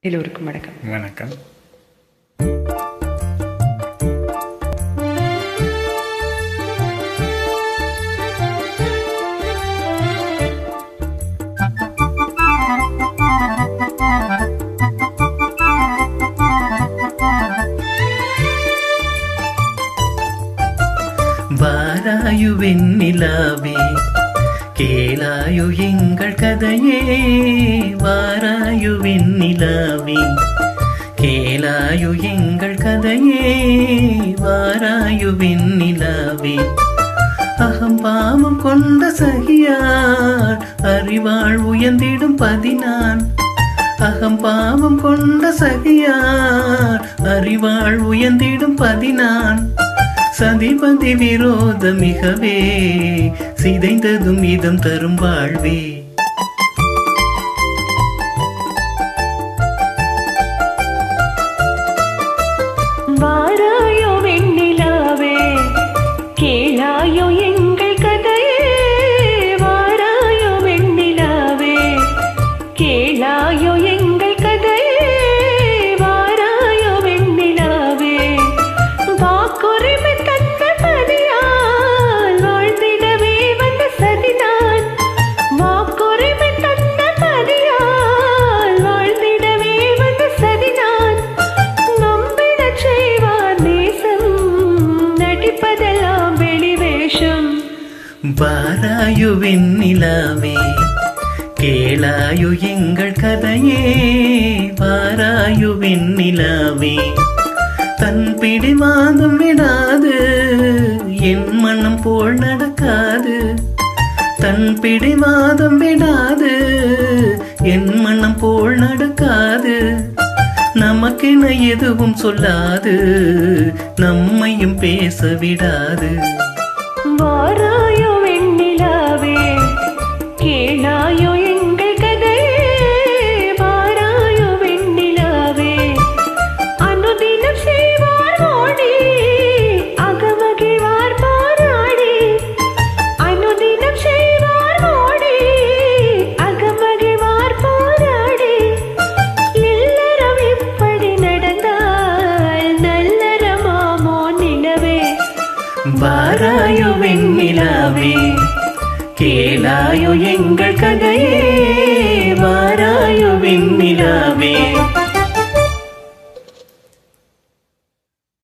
எல்லோருக்கும் வணக்கம் வணக்கம் வாராயு வெண்ணிலாவே கேளாயு எங்கள் கதையே வாராயு வெண்ணிலாவே கேளாயு எங்கள் கதையே வாராயு வெண்ணிலாவே அகம்பாவம் கொண்ட சகியார் அறிவாள் உயர்ந்திடும் பதினான் அகம்பாவம் கொண்ட சகியார் அறிவாள் உயர்ந்திடும் பதினான் சதிபதி விரோத மிகவே சிதைந்ததும் இதம் தரும் வாழ்வே வாராயோ வெண்ணிலாவே கேளாயோ எங்கள் கதையே வாராயோ வெண்ணிலாவே கேளாயோ எங்கள் கதையே வாராயோ வெண்ணிலாவே வாக்குரிமை தந்த பதியால் வாழ்ந்திடவே வந்த சதிதான் வாக்குரிமை தந்த பதியால் வாழ்ந்திடவே வந்த சதிதான் நம்பிடச் செய்வார் நேசம் நடிப்பதெல்லாம் வெளிவேஷம் வாராயு வெண்ணிலாவே கேளாயு எங்கள் கதையே வாராயு வெண்ணிலாவே தன் பிடிவாதம் விடாது என் மனம் போல் நடக்காது தன் பிடிவாதம் விடாது என் மனம் போல் நடக்காது நமக்கென எதுவும் சொல்லாது நம்மையும் பேச விடாது வாராயோ வெண்ணிலாவே கேளாயோ எங்கள் கதையே வாராயோ வெண்ணிலாவே அனுதினம் செய்வார் ஓடி அகமகிழ்வார் பாராடி அனுதினம் செய்வார் ஓடி அகமகிழ்வார் பாராடி இல்லறம் இப்படி நடந்தால் நல்லறமாமோ நிலவே வாராயோ வெண்ணிலாவே கேளாயோ எங்கள் கதையே வாராயோ வெண்ணிலாவே